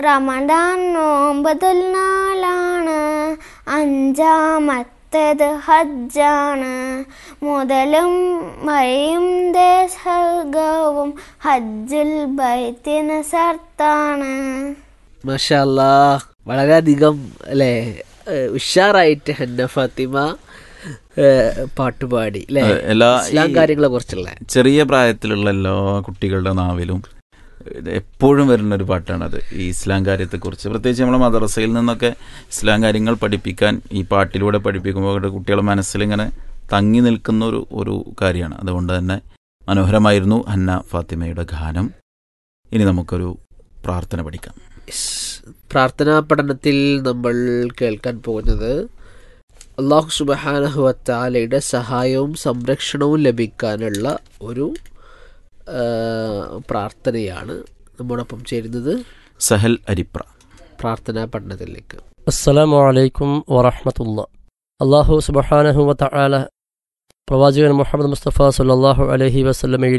റമദാൻ നോമ്പതിൽ നാളാണ് അഞ്ചാമത്തേത് ഹജ്ജാണ് മുതലും വഴിയും ദേശവും ഹജ്ജുൽ ബൈത്തിന് സർത്താണ് മഷാല്ലാ വളരെയധികം അല്ലേ ഏഹ് ഉഷാറായിട്ട് ഹന്ന ഫാത്തിമ ഏഹ് പാട്ടുപാടി അല്ലേ അതെ, എല്ലാ ഇസ്ലാം ഈ കാര്യങ്ങളെ കുറിച്ചുള്ള ചെറിയ പ്രായത്തിലുള്ള എല്ലാ കുട്ടികളുടെ നാവിലും ഇത് എപ്പോഴും വരുന്ന ഒരു പാട്ടാണത് ഈ ഇസ്ലാം കാര്യത്തെക്കുറിച്ച് പ്രത്യേകിച്ച് നമ്മളെ മദ്രസയിൽ നിന്നൊക്കെ ഇസ്ലാം കാര്യങ്ങൾ പഠിപ്പിക്കാൻ ഈ പാട്ടിലൂടെ പഠിപ്പിക്കുമ്പോൾ അവരുടെ കുട്ടികളുടെ മനസ്സിലിങ്ങനെ തങ്ങി നിൽക്കുന്ന ഒരു ഒരു കാര്യമാണ് അതുകൊണ്ട് തന്നെ മനോഹരമായിരുന്നു ഹന്ന ഫാത്തിമയുടെ ഗാനം ഇനി നമുക്കൊരു പ്രാർത്ഥന പഠിക്കാം ഇസ് പ്രാർത്ഥനാ പഠനത്തിൽ നമ്മൾ കേൾക്കാൻ പോകുന്നത് അള്ളാഹു സുബഹാനഹുവത്താലയുടെ സഹായവും സംരക്ഷണവും ലഭിക്കാനുള്ള ഒരു ആ, പ്രാർത്ഥനയാണ് നമ്മോടൊപ്പം ചേരുന്നത് സഹൽ അരിപ്ര പ്രാർത്ഥനാ പഠനത്തിലേക്ക് അസ്സലാമു അലൈക്കും വറഹ്മത്തുള്ള അള്ളാഹു സുബഹാനഹു വതആല പ്രവാചകൻ മുഹമ്മദ് മുസ്തഫ സല്ലല്ലാഹു അലൈഹി വസല്ലമയിൽ